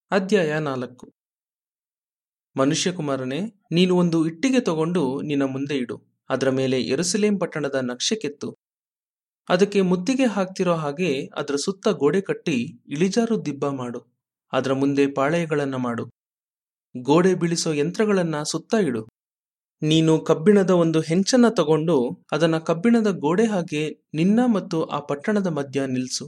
ಅಧ್ಯಾಯ ನಾಲ್ಕು ಮನುಷ್ಯಕುಮಾರನೇ ನೀನು ಒಂದು ಇಟ್ಟಿಗೆ ತಗೊಂಡು ನಿನ್ನ ಮುಂದೆ ಇಡು ಅದರ ಮೇಲೆ ಯೆರೂಸಲೇಮ್ ಪಟ್ಟಣದ ನಕ್ಷೆ ಕೆತ್ತು ಅದಕ್ಕೆ ಮುತ್ತಿಗೆ ಹಾಕ್ತಿರೋ ಹಾಗೆ ಅದರ ಸುತ್ತ ಗೋಡೆ ಕಟ್ಟಿ ಇಳಿಜಾರು ದಿಬ್ಬ ಮಾಡು ಅದರ ಮುಂದೆ ಪಾಳೆಯಗಳನ್ನ ಮಾಡು ಗೋಡೆ ಬೀಳಿಸೋ ಯಂತ್ರಗಳನ್ನ ಸುತ್ತ ಇಡು ನೀನು ಕಬ್ಬಿಣದ ಒಂದು ಹೆಂಚನ್ನ ತಗೊಂಡು ಅದನ್ನ ಕಬ್ಬಿಣದ ಗೋಡೆ ಹಾಗೆ ನಿನ್ನ ಮತ್ತು ಆ ಪಟ್ಟಣದ ಮಧ್ಯ ನಿಲ್ಸು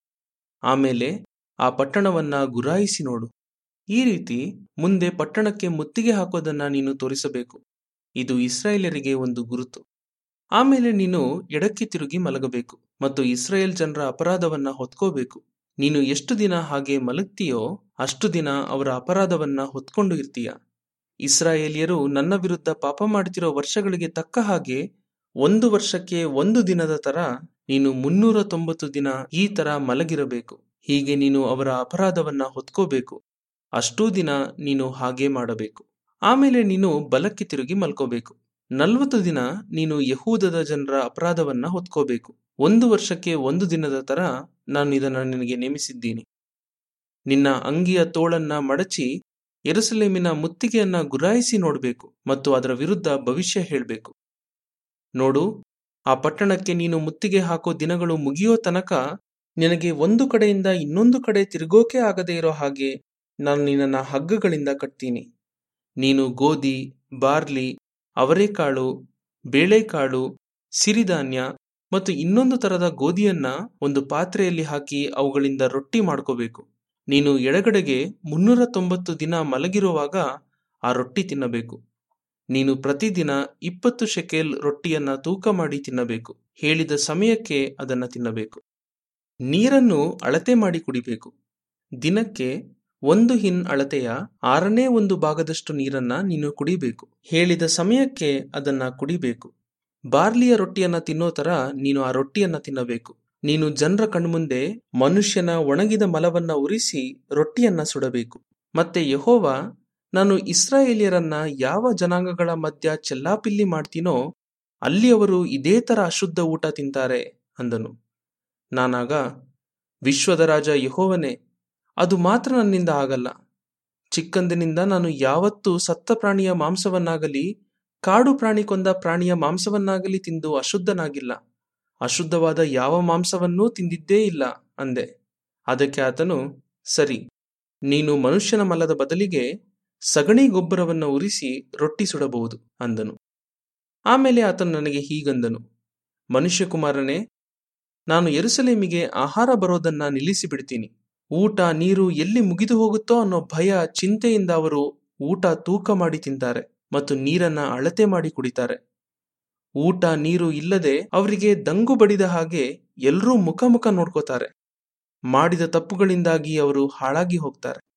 ಆಮೇಲೆ ಆ ಪಟ್ಟಣವನ್ನ ಗುರಾಯಿಸಿ ನೋಡು ಈ ರೀತಿ ಮುಂದೆ ಪಟ್ಟಣಕ್ಕೆ ಮುತ್ತಿಗೆ ಹಾಕೋದನ್ನ ನೀನು ತೋರಿಸಬೇಕು ಇದು ಇಸ್ರಾಯೇಲರಿಗೆ ಒಂದು ಗುರುತು ಆಮೇಲೆ ನೀನು ಎಡಕ್ಕೆ ತಿರುಗಿ ಮಲಗಬೇಕು ಮತ್ತು ಇಸ್ರಾಯೇಲ್ ಜನರ ಅಪರಾಧವನ್ನ ಹೊತ್ಕೋಬೇಕು ನೀನು ಎಷ್ಟು ದಿನ ಹಾಗೆ ಮಲಗ್ತೀಯೋ ಅಷ್ಟು ದಿನ ಅವರ ಅಪರಾಧವನ್ನ ಹೊತ್ಕೊಂಡು ಇರ್ತೀಯ ಇಸ್ರಾಯೇಲಿಯರು ನನ್ನ ವಿರುದ್ಧ ಪಾಪ ಮಾಡ್ತಿರೋ ವರ್ಷಗಳಿಗೆ ತಕ್ಕ ಹಾಗೆ ಒಂದು ವರ್ಷಕ್ಕೆ ಒಂದು ದಿನದ ತರ ನೀನು ಮುನ್ನೂರ ತೊಂಬತ್ತು ದಿನ ಈ ತರ ಮಲಗಿರಬೇಕು ಹೀಗೆ ನೀನು ಅವರ ಅಪರಾಧವನ್ನ ಹೊತ್ಕೋಬೇಕು ಅಷ್ಟೂ ದಿನ ನೀನು ಹಾಗೆ ಮಾಡಬೇಕು ಆಮೇಲೆ ನೀನು ಬಲಕ್ಕೆ ತಿರುಗಿ ಮಲ್ಕೋಬೇಕು ನಲ್ವತ್ತು ದಿನ ನೀನು ಯಹೂದದ ಜನರ ಅಪರಾಧವನ್ನ ಹೊತ್ಕೋಬೇಕು ಒಂದು ವರ್ಷಕ್ಕೆ ಒಂದು ದಿನದ ತರ ನಾನು ಇದನ್ನ ನಿನಗೆ ನೇಮಿಸಿದ್ದೀನಿ ನಿನ್ನ ಅಂಗಿಯ ತೋಳನ್ನ ಮಡಚಿ ಎರುಸಲೇಮಿನ ಮುತ್ತಿಗೆಯನ್ನ ಗುರಾಯಿಸಿ ನೋಡಬೇಕು ಮತ್ತು ಅದರ ವಿರುದ್ಧ ಭವಿಷ್ಯ ಹೇಳಬೇಕು ನೋಡು ಆ ಪಟ್ಟಣಕ್ಕೆ ನೀನು ಮುತ್ತಿಗೆ ಹಾಕೋ ದಿನಗಳು ಮುಗಿಯೋ ತನಕ ನಿನಗೆ ಒಂದು ಕಡೆಯಿಂದ ಇನ್ನೊಂದು ಕಡೆ ತಿರುಗೋಕೆ ಆಗದೆ ಇರೋ ಹಾಗೆ ನಾನು ನಿನ್ನನ್ನ ಹಗ್ಗಗಳಿಂದ ಕಟ್ತೀನಿ ನೀನು ಗೋಧಿ ಬಾರ್ಲಿ ಅವರೆಕಾಳು ಬೇಳೆಕಾಳು ಸಿರಿಧಾನ್ಯ ಮತ್ತು ಇನ್ನೊಂದು ತರದ ಗೋಧಿಯನ್ನ ಒಂದು ಪಾತ್ರೆಯಲ್ಲಿ ಹಾಕಿ ಅವುಗಳಿಂದ ರೊಟ್ಟಿ ಮಾಡ್ಕೋಬೇಕು ನೀನು ಎಡಗಡೆಗೆ ಮುನ್ನೂರ ತೊಂಬತ್ತು ದಿನ ಮಲಗಿರುವಾಗ ಆ ರೊಟ್ಟಿ ತಿನ್ನಬೇಕು ನೀನು ಪ್ರತಿದಿನ ಇಪ್ಪತ್ತು ಶೆಕೆಲ್ ರೊಟ್ಟಿಯನ್ನ ತೂಕ ಮಾಡಿ ತಿನ್ನಬೇಕು ಹೇಳಿದ ಸಮಯಕ್ಕೆ ಅದನ್ನ ತಿನ್ನಬೇಕು ನೀರನ್ನು ಅಳತೆ ಮಾಡಿ ಕುಡಿಬೇಕು ದಿನಕ್ಕೆ ಒಂದು ಹಿನ್ ಅಳತೆಯ ಆರನೇ ಒಂದು ಭಾಗದಷ್ಟು ನೀರನ್ನ ನೀನು ಕುಡಿಬೇಕು ಹೇಳಿದ ಸಮಯಕ್ಕೆ ಅದನ್ನ ಕುಡಿಬೇಕು ಬಾರ್ಲಿಯ ರೊಟ್ಟಿಯನ್ನ ತಿನ್ನೋ ತರ ನೀನು ಆ ರೊಟ್ಟಿಯನ್ನ ತಿನ್ನಬೇಕು ನೀನು ಜನರ ಕಣ್ಮುಂದೆ ಮನುಷ್ಯನ ಒಣಗಿದ ಮಲವನ್ನ ಉರಿಸಿ ರೊಟ್ಟಿಯನ್ನ ಸುಡಬೇಕು ಮತ್ತೆ ಯಹೋವ ನಾನು ಇಸ್ರಾಯೇಲಿಯರನ್ನ ಯಾವ ಜನಾಂಗಗಳ ಮಧ್ಯ ಚೆಲ್ಲಾಪಿಲ್ಲಿ ಮಾಡ್ತೀನೋ ಅಲ್ಲಿ ಅವರು ಇದೇ ತರ ಅಶುದ್ಧ ಊಟ ತಿಂತಾರೆ ಅಂದನು ನಾನಾಗ ವಿಶ್ವದ ರಾಜ ಯಹೋವನೇ ಅದು ಮಾತ್ರ ನನ್ನಿಂದ ಆಗಲ್ಲ ಚಿಕ್ಕಂದಿನಿಂದ ನಾನು ಯಾವತ್ತೂ ಸತ್ತ ಪ್ರಾಣಿಯ ಮಾಂಸವನ್ನಾಗಲಿ ಕಾಡು ಪ್ರಾಣಿ ಕೊಂದ ಪ್ರಾಣಿಯ ಮಾಂಸವನ್ನಾಗಲಿ ತಿಂದು ಅಶುದ್ಧನಾಗಿಲ್ಲ ಅಶುದ್ಧವಾದ ಯಾವ ಮಾಂಸವನ್ನೂ ತಿಂದಿದ್ದೇ ಇಲ್ಲ ಅಂದೆ ಅದಕ್ಕೆ ಆತನು ಸರಿ ನೀನು ಮನುಷ್ಯನ ಮಲದ ಬದಲಿಗೆ ಸಗಣಿ ಗೊಬ್ಬರವನ್ನು ಉರಿಸಿ ರೊಟ್ಟಿ ಸುಡಬಹುದು ಅಂದನು ಆಮೇಲೆ ಆತನು ನನಗೆ ಹೀಗಂದನು ಮನುಷ್ಯಕುಮಾರನೇ ನಾನು ಎರುಸಲೇಮಿಗೆ ಆಹಾರ ಬರೋದನ್ನ ನಿಲ್ಲಿಸಿ ಬಿಡ್ತೀನಿ ಊಟ ನೀರು ಎಲ್ಲಿ ಮುಗಿದು ಹೋಗುತ್ತೋ ಅನ್ನೋ ಭಯ ಚಿಂತೆಯಿಂದ ಅವರು ಊಟ ತೂಕ ಮಾಡಿ ತಿಂತಾರೆ ಮತ್ತು ನೀರನ್ನ ಅಳತೆ ಮಾಡಿ ಕುಡಿತಾರೆ ಊಟ ನೀರು ಇಲ್ಲದೆ ಅವರಿಗೆ ದಂಗು ಬಡಿದ ಹಾಗೆ ಎಲ್ಲರೂ ಮುಖ ಮುಖ ನೋಡ್ಕೋತಾರೆ ಮಾಡಿದ ತಪ್ಪುಗಳಿಂದಾಗಿ ಅವರು ಹಾಳಾಗಿ ಹೋಗ್ತಾರೆ